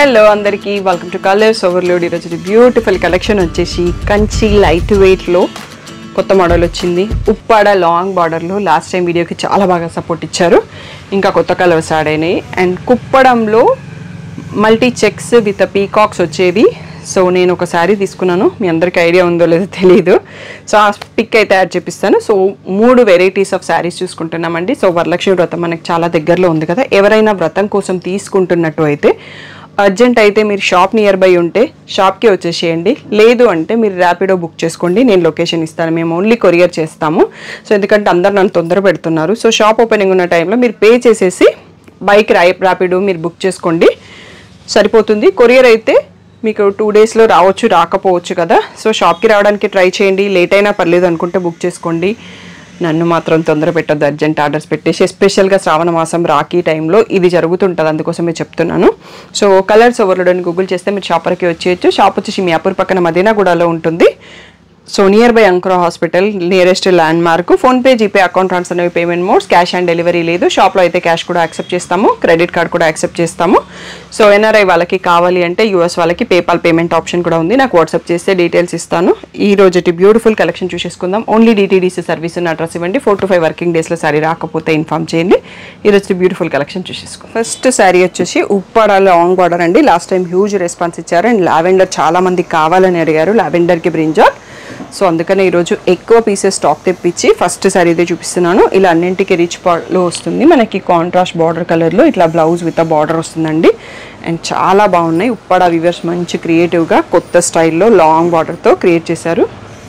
hello అందరికీ welcome to Colours Overload ఈరోజు beautiful collection వచ్చేసి కంచి లైట్ వెయిట్లో కొత్త మోడల్ వచ్చింది ఉప్పాడ లాంగ్ బార్డర్లో లాస్ట్ టైం వీడియోకి చాలా బాగా సపోర్ట్ ఇచ్చారు ఇంకా కొత్త కలర్స్ యాడ్ అయినాయి అండ్ కుప్పడంలో మల్టీ చెక్స్ విత్ పీకాక్స్ వచ్చేవి సో నేను ఒక శారీ తీసుకున్నాను మీ అందరికీ ఐడియా ఉందో లేదో తెలియదు సో ఆ పిక్ అయితే యాడ్ చేపిస్తాను సో మూడు వెరైటీస్ ఆఫ్ శారీస్ చూసుకుంటున్నామండి సో వరలక్ష్మి వ్రతం మనకి చాలా దగ్గరలో ఉంది కదా ఎవరైనా వ్రతం కోసం తీసుకుంటున్నట్టు అయితే అర్జెంట్ అయితే మీరు షాప్ నియర్ బై ఉంటే షాప్కి వచ్చేసేయండి లేదు అంటే మీరు ర్యాపిడో బుక్ చేసుకోండి నేను లొకేషన్ ఇస్తాను మేము ఓన్లీ కొరియర్ చేస్తాము సో ఎందుకంటే అందరు నన్ను తొందర పెడుతున్నారు సో షాప్ ఓపెనింగ్ ఉన్న టైంలో మీరు పే చేసేసి బైక్ ర్యాపిడో మీరు బుక్ చేసుకోండి సరిపోతుంది కొరియర్ అయితే మీకు టూ డేస్లో రావచ్చు రాకపోవచ్చు కదా సో షాప్కి రావడానికి ట్రై చేయండి లేట్ అయినా పర్లేదు అనుకుంటే బుక్ చేసుకోండి నన్ను మాత్రం తొందర పెట్టద్దు అర్జెంట్ ఆర్డర్స్ పెట్టేసి ఎస్పెషల్గా శ్రావణ మాసం రాఖీ టైంలో ఇది జరుగుతుంటుంది అందుకోసమే చెప్తున్నాను సో కలర్స్ ఓవర్లోడ్ అని గూగుల్ చేస్తే మీరు షాపర్కి వచ్చేయచ్చు షాప్ వచ్చేసి మియాపూర్ పక్కన మదీనాగూడలో ఉంటుంది so nearby Ankura hospital nearest landmark PhonePe GPay account transfer అనేవి payment modes cash on delivery లేదు షాప్లో అయితే క్యాష్ కూడా యాక్సెప్ట్ చేస్తాము క్రెడిట్ కార్డ్ కూడా యాక్సెప్ట్ చేస్తాము సో ఎన్ఆర్ఐ వాళ్ళకి కావాలి అంటే యూఎస్ వాళ్ళకి పేపాల్ పేమెంట్ ఆప్షన్ కూడా ఉంది నాకు వాట్సాప్ చేస్తే డీటెయిల్స్ ఇస్తాను ఈ రోజుటి బ్యూటిఫుల్ కలెక్షన్ చూసేసుకుందాం ఓన్లీ డిటీడీసీ సర్వీస్ ఉన్న అడ్రస్ ఇవ్వండి ఫోర్ టు ఫైవ్ వర్కింగ్ డేస్లో సారీ రాకపోతే ఇన్ఫామ్ చేయండి ఈ రోజు బ్యూటిఫుల్ కలెక్షన్ చూసేసుకుందాం ఫస్ట్ శారీ వచ్చేసి ఉప్పాడ లాంగ్ బార్డర్ అండి లాస్ట్ టైం హ్యూజ్ రెస్పాన్స్ ఇచ్చారు అండ్ లావెండర్ చాలా మంది కావాలని అడిగారు లావెండర్కి బ్రింజాల్ సో అందుకనే ఈరోజు ఎక్కువ పీసెస్ స్టాక్ తెప్పించి ఫస్ట్ సారీ ఇదే చూపిస్తున్నాను ఇలా అన్నింటికి రిచ్ లో వస్తుంది మనకి కాంట్రాస్ట్ బార్డర్ కలర్లో ఇట్లా బ్లౌజ్ విత్ బార్డర్ వస్తుందండి అండ్ చాలా బాగున్నాయి ఉప్పాడ వివర్స్ మంచి క్రియేటివ్గా కొత్త స్టైల్లో లాంగ్ బార్డర్తో క్రియేట్ చేశారు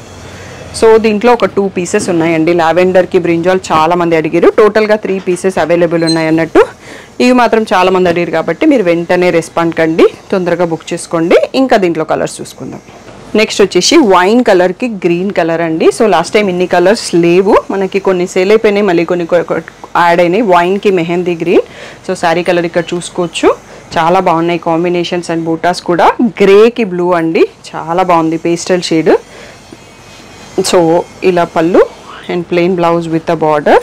సో దీంట్లో ఒక టూ పీసెస్ ఉన్నాయండి లావెండర్కి బ్రింజాల్ చాలా మంది అడిగారు టోటల్గా త్రీ పీసెస్ అవైలబుల్ ఉన్నాయి అన్నట్టు ఇవి మాత్రం చాలా మంది అడిగారు కాబట్టి మీరు వెంటనే రెస్పాండ్ కండి తొందరగా బుక్ చేసుకోండి ఇంకా దీంట్లో కలర్స్ చూసుకుందాం నెక్స్ట్ వచ్చేసి వైన్ కలర్కి గ్రీన్ కలర్ అండి సో లాస్ట్ టైం ఇన్ని కలర్స్ లేవు మనకి కొన్ని సేల్ అయిపోయినాయి మళ్ళీ కొన్ని యాడ్ అయినాయి వైన్కి mehndi green so sari colour ఇక్కడ చూసుకోవచ్చు చాలా బాగున్నాయి కాంబినేషన్స్ అండ్ బూటాస్ కూడా గ్రేకి బ్లూ అండి చాలా బాగుంది పేస్టల్ షేడ్ సో ఇలా పళ్ళు and plain blouse with a border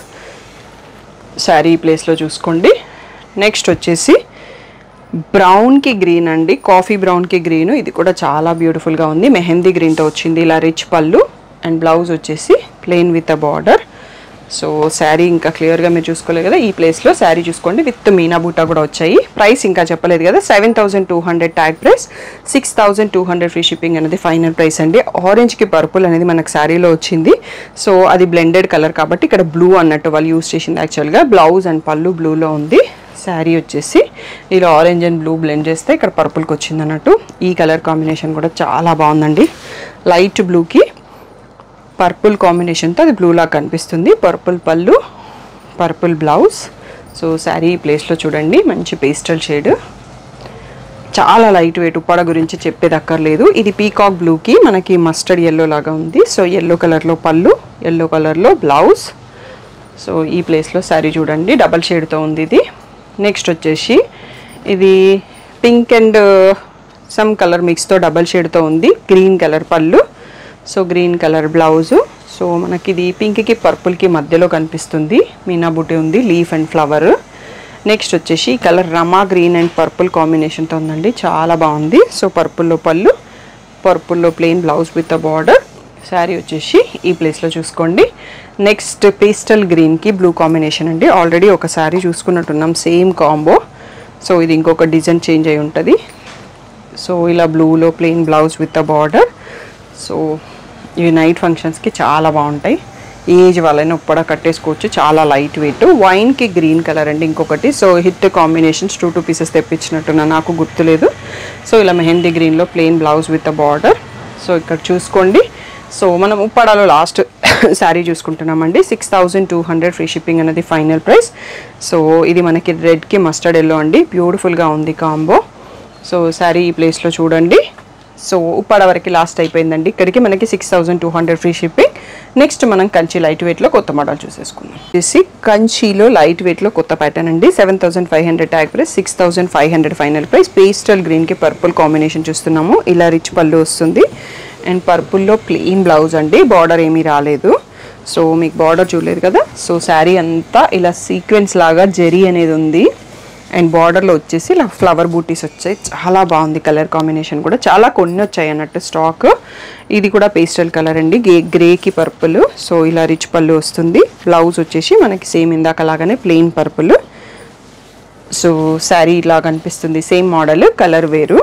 sari ప్లేస్లో చూసుకోండి నెక్స్ట్ వచ్చేసి బ్రౌన్కి గ్రీన్ అండి కాఫీ బ్రౌన్కి గ్రీన్ ఇది కూడా చాలా బ్యూటిఫుల్గా ఉంది మెహందీ గ్రీన్తో వచ్చింది ఇలా రిచ్ పళ్ళు అండ్ బ్లౌజ్ వచ్చేసి plain with a border so sari ఇంకా క్లియర్గా మీరు చూసుకోలేదు కదా ఈ ప్లేస్లో శారీ చూసుకోండి విత్ మీనా బూటా కూడా వచ్చాయి ప్రైస్ ఇంకా చెప్పలేదు కదా seven thousand two hundred tag price six thousand two hundred free shipping అనేది ఫైనల్ ప్రైస్ అండి ఆరెంజ్కి పర్పుల్ అనేది మనకు శారీలో వచ్చింది సో అది బ్లెండెడ్ కలర్ కాబట్టి ఇక్కడ బ్లూ అన్నట్టు వాళ్ళు యూస్ చేసింది యాక్చువల్గా బ్లౌజ్ అండ్ పళ్ళు బ్లూలో ఉంది శారీ వచ్చేసి ఇలా ఆరెంజ్ అండ్ బ్లూ బ్లెండ్ చేస్తే ఇక్కడ పర్పుల్కి వచ్చింది అన్నట్టు ఈ కలర్ కాంబినేషన్ కూడా చాలా బాగుందండి లైట్ బ్లూకి పర్పుల్ కాంబినేషన్తో అది బ్లూ లాగా కనిపిస్తుంది పర్పుల్ పళ్ళు పర్పుల్ బ్లౌజ్ సో శారీ ఈ ప్లేస్లో చూడండి మంచి పేస్టల్ షేడ్ చాలా లైట్ వెయిట్ ఉప్పాడ గురించి చెప్పేది అక్కర్లేదు ఇది పీకాక్ బ్లూకి మనకి మస్టర్డ్ ఎల్లో లాగా ఉంది సో ఎల్లో కలర్లో పళ్ళు ఎల్లో కలర్లో బ్లౌజ్ సో ఈ ప్లేస్లో శారీ చూడండి డబల్ షేడ్తో ఉంది ఇది నెక్స్ట్ వచ్చేసి ఇది పింక్ అండ్ సమ్ కలర్ మిక్స్తో డబల్ షేడ్తో ఉంది green colour pallu so green colour blouse so మనకి ఇది పింక్కి పర్పుల్కి మధ్యలో కనిపిస్తుంది మీనా బుట్టి ఉంది లీఫ్ అండ్ ఫ్లవర్ నెక్స్ట్ వచ్చేసి ఈ colour Rama green and purple కాంబినేషన్తో ఉందండి చాలా బాగుంది సో పర్పుల్లో పళ్ళు పర్పుల్లో plain blouse with a border sari వచ్చేసి ఈ ప్లేస్లో చూసుకోండి నెక్స్ట్ పేస్టల్ గ్రీన్కి బ్లూ కాంబినేషన్ అండి ఆల్రెడీ ఒక శారీ చూసుకున్నట్టున్నాం సేమ్ కాంబో సో ఇది ఇంకొక డిజైన్ చేంజ్ అయి ఉంటుంది సో ఇలా బ్లూలో plain blouse with a border so ఇవి నైట్ ఫంక్షన్స్కి చాలా బాగుంటాయి ఏజ్ వాళ్ళైనా ఉప్పడ కట్టేసుకోవచ్చు చాలా లైట్ వెయిట్ వైన్కి గ్రీన్ కలర్ అండి ఇంకొకటి so hit combinations two two pieces తెప్పించినట్టున్నా నాకు గుర్తులేదు సో ఇలా మెహందీ గ్రీన్లో plain blouse with a border so ఇక్కడ చూసుకోండి సో మనం ఉప్పాడలో లాస్ట్ శారీ చూసుకుంటున్నామండి six thousand two hundred free shipping అనేది ఫైనల్ ప్రైస్ సో ఇది మనకి రెడ్కి మస్టర్డ్ ఎల్లో అండి బ్యూటిఫుల్గా ఉంది కాంబో సో శారీ ఈ ప్లేస్లో చూడండి సో ఉప్పాడ వరకు లాస్ట్ అయిపోయిందండి ఇక్కడికి మనకి six thousand two hundred free shipping next మనం కంచి లైట్ వెయిట్లో కొత్త మోడల్ చూసేసుకుందాం వచ్చేసి కంచిలో లైట్ వెయిట్లో కొత్త ప్యాటర్న్ అండి seven thousand five hundred tag price six thousand five hundred final price pastel గ్రీన్కి పర్పుల్ కాంబినేషన్ చూస్తున్నాము ఇలా రిచ్ పళ్ళు వస్తుంది అండ్ పర్పుల్లో ప్లెయిన్ బ్లౌజ్ అండి బార్డర్ ఏమీ రాలేదు సో మీకు బార్డర్ చూడలేదు కదా సో శారీ అంతా ఇలా సీక్వెన్స్ లాగా జరీ అనేది ఉంది అండ్ బార్డర్లో వచ్చేసి ఇలా ఫ్లవర్ బూటీస్ వచ్చాయి చాలా బాగుంది కలర్ కాంబినేషన్ కూడా చాలా కొన్ని వచ్చాయి అన్నట్టు స్టాక్ ఇది కూడా పేస్టల్ కలర్ అండి గే గ్రేకి పర్పుల్ సో ఇలా రిచ్ పళ్ళు వస్తుంది బ్లౌజ్ వచ్చేసి మనకి సేమ్ ఇందాక లాగానే ప్లెయిన్ పర్పుల్ సో శారీ ఇలా కనిపిస్తుంది సేమ్ మోడల్ కలర్ వేరు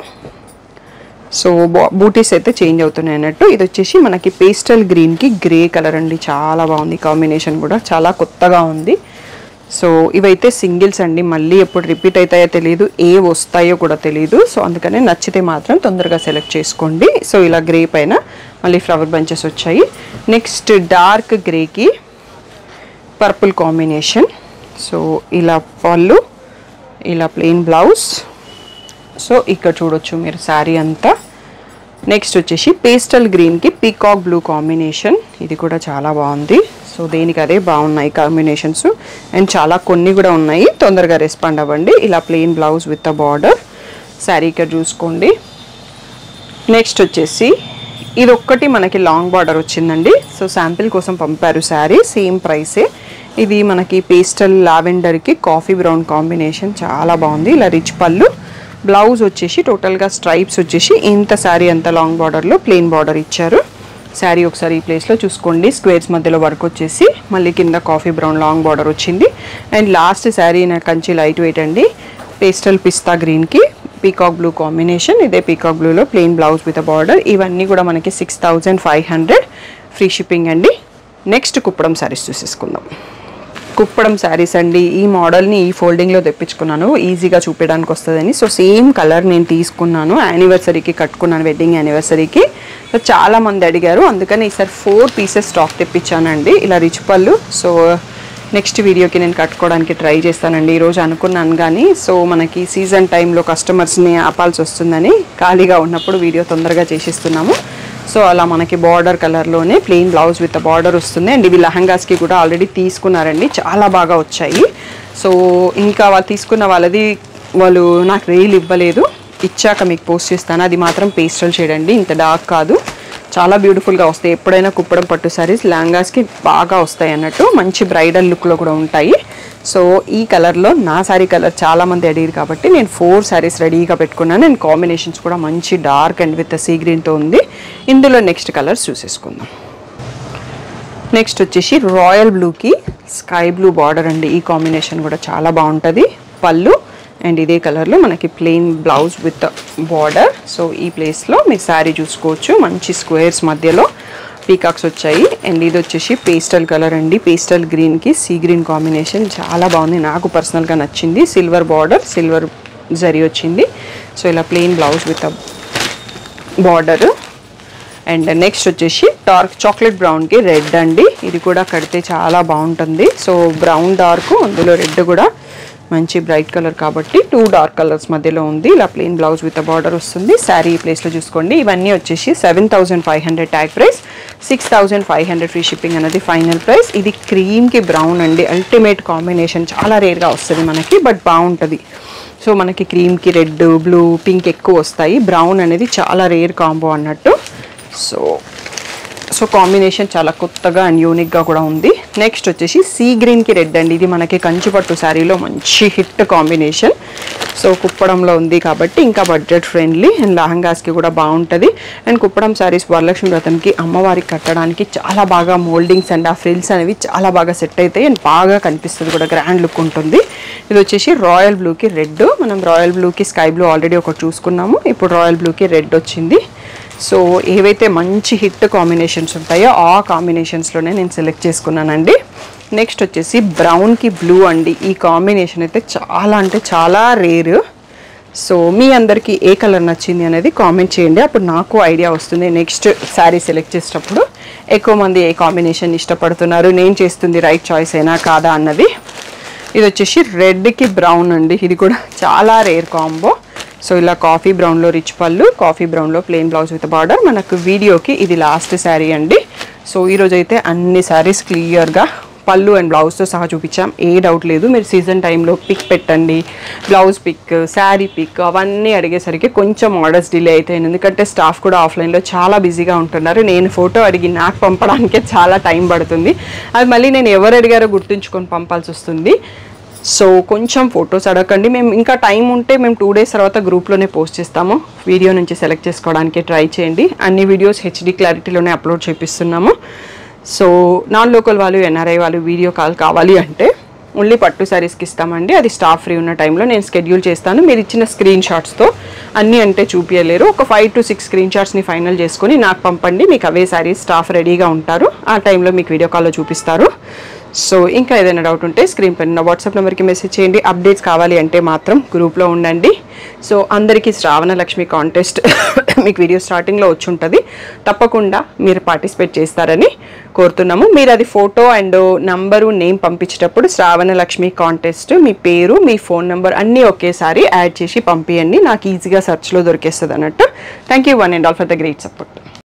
సో బూటీస్ అయితే చేంజ్ అవుతున్నాయి అన్నట్టు ఇది వచ్చేసి మనకి పేస్టల్ గ్రీన్కి గ్రే కలర్ అండి చాలా బాగుంది కాంబినేషన్ కూడా చాలా కొత్తగా ఉంది సో ఇవైతే సింగిల్స్ అండి మళ్ళీ ఎప్పుడు రిపీట్ అవుతాయో తెలియదు ఏ వస్తాయో కూడా తెలియదు సో అందుకనే నచ్చితే మాత్రం తొందరగా సెలెక్ట్ చేసుకోండి సో ఇలా గ్రే పైన మళ్ళీ ఫ్లవర్ బంచెస్ వచ్చాయి నెక్స్ట్ డార్క్ గ్రేకి పర్పుల్ కాంబినేషన్ సో ఇలా పళ్ళు ఇలా ప్లెయిన్ బ్లౌజ్ సో ఇక్కడ చూడొచ్చు మీరు శారీ అంతా నెక్స్ట్ వచ్చేసి పేస్టల్ గ్రీన్కి పీకాక్ బ్లూ కాంబినేషన్ ఇది కూడా చాలా బాగుంది సో దేనికి అదే బాగున్నాయి కాంబినేషన్స్ అండ్ చాలా కొన్ని కూడా ఉన్నాయి తొందరగా రెస్పాండ్ అవ్వండి ఇలా plain blouse with a border sari ఇక్కడ చూసుకోండి నెక్స్ట్ వచ్చేసి ఇది ఒక్కటి మనకి లాంగ్ బార్డర్ వచ్చిందండి సో శాంపిల్ కోసం పంపారు శారీ సేమ్ ప్రైసే ఇది మనకి పేస్టల్ లావెండర్కి కాఫీ బ్రౌన్ కాంబినేషన్ చాలా బాగుంది ఇలా రిచ్ పళ్ళు బ్లౌజ్ వచ్చేసి టోటల్గా స్ట్రైప్స్ వచ్చేసి ఇంత శారీ అంత లాంగ్ బార్డర్లో ప్లెయిన్ బార్డర్ ఇచ్చారు శారీ ఒకసారి ఈ ప్లేస్లో చూసుకోండి స్క్వేర్స్ మధ్యలో వర్క్ వచ్చేసి మళ్ళీ కింద కాఫీ బ్రౌన్ లాంగ్ బార్డర్ వచ్చింది అండ్ లాస్ట్ శారీ నా కంచి లైట్ వెయిట్ అండి పేస్టల్ పిస్తా గ్రీన్కి పీకాక్ బ్లూ కాంబినేషన్ ఇదే పీకాక్ బ్లూలో ప్లెయిన్ బ్లౌజ్ విత్ బార్డర్ ఇవన్నీ కూడా మనకి six thousand five hundred free shipping అండి నెక్స్ట్ కుప్పడం శారీస్ చూసేసుకుందాం కుప్పడం శారీస్ అండి ఈ మోడల్ని ఈ ఫోల్డింగ్లో తెప్పించుకున్నాను ఈజీగా చూపించడానికి వస్తుందని సో సేమ్ కలర్ నేను తీసుకున్నాను యానివర్సరీకి కట్టుకున్నాను వెడ్డింగ్ యానివర్సరీకి సో చాలా మంది అడిగారు అందుకని ఈసారి ఫోర్ పీసెస్ స్టాక్ తెప్పించానండి ఇలా రిచ్ పళ్ళు సో నెక్స్ట్ వీడియోకి నేను కట్టుకోవడానికి ట్రై చేస్తానండి ఈరోజు అనుకున్నాను కానీ సో మనకి సీజన్ టైంలో కస్టమర్స్ని ఆపాల్సి వస్తుందని ఖాళీగా ఉన్నప్పుడు వీడియో తొందరగా చేసిస్తున్నాము సో అలా మనకి బార్డర్ కలర్లోనే ప్లెయిన్ బ్లౌజ్ విత్ బార్డర్ వస్తుంది అండ్ ఇవి లెహంగాస్కి కూడా ఆల్రెడీ తీసుకున్నారండి చాలా బాగా వచ్చాయి సో ఇంకా వాళ్ళు తీసుకున్న వాళ్ళది వాళ్ళు నాకు రీల్ ఇవ్వలేదు ఇచ్చాక మీకు పోస్ట్ చేస్తాను అది మాత్రం పేస్టల్ షేడ్ అండి ఇంత డార్క్ కాదు చాలా బ్యూటిఫుల్గా వస్తాయి ఎప్పుడైనా కుప్పడం పట్టు సారీస్ లెహంగాస్కి బాగా వస్తాయి అన్నట్టు మంచి బ్రైడల్ లుక్లో కూడా ఉంటాయి సో ఈ కలర్లో నా శారీ కలర్ చాలా మంది అడిగారు కాబట్టి నేను ఫోర్ శారీస్ రెడీగా పెట్టుకున్నాను అండ్ కాంబినేషన్స్ కూడా మంచి డార్క్ అండ్ విత్ సీ గ్రీన్తో ఉంది ఇందులో నెక్స్ట్ కలర్స్ చూసేసుకుందాం నెక్స్ట్ వచ్చేసి రాయల్ బ్లూకి స్కై బ్లూ బార్డర్ అండి ఈ కాంబినేషన్ కూడా చాలా బాగుంటుంది పళ్ళు అండ్ ఇదే కలర్లో మనకి plain blouse with border so ఈ ప్లేస్లో మీరు శారీ చూసుకోవచ్చు మంచి స్క్వేర్స్ మధ్యలో పీకాక్స్ వచ్చాయి అండ్ ఇది వచ్చేసి పేస్టల్ కలర్ అండి పేస్టల్ గ్రీన్కి సీ గ్రీన్ కాంబినేషన్ చాలా బాగుంది నాకు పర్సనల్గా నచ్చింది సిల్వర్ బార్డర్ సిల్వర్ జరీ వచ్చింది సో ఇలా plain blouse with border and next వచ్చేసి డార్క్ చాక్లెట్ బ్రౌన్కి రెడ్ అండి ఇది కూడా కడితే చాలా బాగుంటుంది సో బ్రౌన్ డార్క్ అందులో రెడ్ కూడా మంచి బ్రైట్ కలర్ కాబట్టి టూ డార్క్ కలర్స్ మధ్యలో ఉంది ఇలా ప్లెయిన్ బ్లౌజ్ విత్ బార్డర్ వస్తుంది శారీ ఈ ప్లేస్లో చూసుకోండి ఇవన్నీ వచ్చేసి seven thousand five hundred tag price six thousand five hundred free shipping అనేది ఫైనల్ ప్రైస్ ఇది క్రీమ్కి బ్రౌన్ అండి అల్టిమేట్ కాంబినేషన్ చాలా రేర్గా వస్తుంది మనకి బట్ బాగుంటుంది సో మనకి క్రీమ్కి రెడ్ బ్లూ పింక్ ఎక్కువ వస్తాయి బ్రౌన్ అనేది చాలా రేర్ కాంబో అన్నట్టు సో సో కాంబినేషన్ చాలా కొత్తగా అండ్ యూనిక్గా కూడా ఉంది నెక్స్ట్ వచ్చేసి సీ గ్రీన్కి రెడ్ అండి ఇది మనకి కంచిపట్టు శారీలో మంచి హిట్ కాంబినేషన్ సో కుప్పడంలో ఉంది కాబట్టి ఇంకా బడ్జెట్ ఫ్రెండ్లీ అండ్ లహంగాస్కి కూడా బాగుంటుంది అండ్ కుప్పడం శారీస్ వరలక్ష్మి వ్రతంకి అమ్మవారికి కట్టడానికి చాలా బాగా మోల్డింగ్స్ అండ్ ఆ ఫ్రిల్స్ అనేవి చాలా బాగా సెట్ అవుతాయి అండ్ బాగా కనిపిస్తుంది కూడా గ్రాండ్ లుక్ ఉంటుంది ఇది వచ్చేసి రాయల్ బ్లూకి రెడ్ మనం రాయల్ బ్లూకి స్కై బ్లూ ఆల్రెడీ ఒకటి చూసుకున్నాము ఇప్పుడు రాయల్ బ్లూకి రెడ్ వచ్చింది సో ఏవైతే మంచి హిట్ కాంబినేషన్స్ ఉంటాయో ఆ కాంబినేషన్స్లోనే నేను సెలెక్ట్ చేసుకున్నానండి నెక్స్ట్ వచ్చేసి బ్రౌన్కి బ్లూ అండి ఈ కాంబినేషన్ అయితే చాలా అంటే చాలా రేర్ సో మీ అందరికీ ఏ కలర్ నచ్చింది అనేది కామెంట్ చేయండి అప్పుడు నాకు ఐడియా వస్తుంది నెక్స్ట్ శారీ సెలెక్ట్ చేసేటప్పుడు ఎక్కువ మంది ఏ కాంబినేషన్ ఇష్టపడుతున్నారు నేను చేస్తుంది రైట్ చాయిస్ అయినా కాదా అన్నది ఇది వచ్చేసి రెడ్కి బ్రౌన్ అండి ఇది కూడా చాలా రేర్ కాంబో సో ఇలా కాఫీ బ్రౌన్లో రిచ్ పళ్ళు కాఫీ బ్రౌన్లో ప్లెయిన్ బ్లౌజ్ విత్ బార్డర్ మనకు వీడియోకి ఇది లాస్ట్ శారీ అండి సో ఈరోజు అయితే అన్ని శారీస్ క్లియర్గా పళ్ళు అండ్ బ్లౌజ్తో సహా చూపించాం ఏ డౌట్ లేదు మీరు సీజన్ టైంలో పిక్ పెట్టండి బ్లౌజ్ పిక్ శారీ పిక్ అవన్నీ అడిగేసరికి కొంచెం ఆర్డర్స్ డిలే అవుతాయి ఎందుకంటే స్టాఫ్ కూడా ఆఫ్లైన్లో చాలా బిజీగా ఉంటున్నారు నేను ఫోటో అడిగి నాకు పంపడానికే చాలా టైం పడుతుంది అది మళ్ళీ నేను ఎవరు అడిగారో గుర్తుంచుకొని పంపాల్సి వస్తుంది సో కొంచెం ఫొటోస్ అడగండి మేము ఇంకా టైం ఉంటే మేము టూ డేస్ తర్వాత గ్రూప్లోనే పోస్ట్ చేస్తాము వీడియో నుంచి సెలెక్ట్ చేసుకోవడానికి ట్రై చేయండి అన్ని వీడియోస్ హెచ్డి క్లారిటీలోనే అప్లోడ్ చేపిస్తున్నాము సో నాన్ లోకల్ వాళ్ళు ఎన్ఆర్ఐ వాళ్ళు వీడియో కాల్ కావాలి అంటే ఓన్లీ పట్టు శారీస్కి ఇస్తామండి అది స్టాఫ్ ఫ్రీ ఉన్న టైంలో నేను షెడ్యూల్ చేస్తాను మీరు ఇచ్చిన స్క్రీన్ షాట్స్తో అన్నీ అంటే చూపించలేరు ఒక ఫైవ్ టు సిక్స్ స్క్రీన్ షాట్స్ని ఫైనల్ చేసుకొని నాకు పంపండి మీకు అవే శారీస్ స్టాఫ్ రెడీగా ఉంటారు ఆ టైంలో మీకు వీడియో కాల్లో చూపిస్తారు సో ఇంకా ఏదైనా డౌట్ ఉంటే స్క్రీన్ పైన వాట్సాప్ నెంబర్కి మెసేజ్ చేయండి అప్డేట్స్ కావాలి అంటే మాత్రం గ్రూప్లో ఉండండి సో అందరికీ శ్రావణ లక్ష్మి కాంటెస్ట్ మీకు వీడియో స్టార్టింగ్లో వచ్చి ఉంటుంది తప్పకుండా మీరు పార్టిసిపేట్ చేస్తారని కోరుతున్నాము మీరు అది ఫోటో అండ్ నంబరు నేమ్ పంపించేటప్పుడు శ్రావణ లక్ష్మి కాంటెస్ట్ మీ పేరు మీ ఫోన్ నెంబర్ అన్నీ ఒకేసారి యాడ్ చేసి పంపించండి నాకు ఈజీగా సెర్చ్లో దొరికేస్తుంది అన్నట్టు thank you one and all for the great support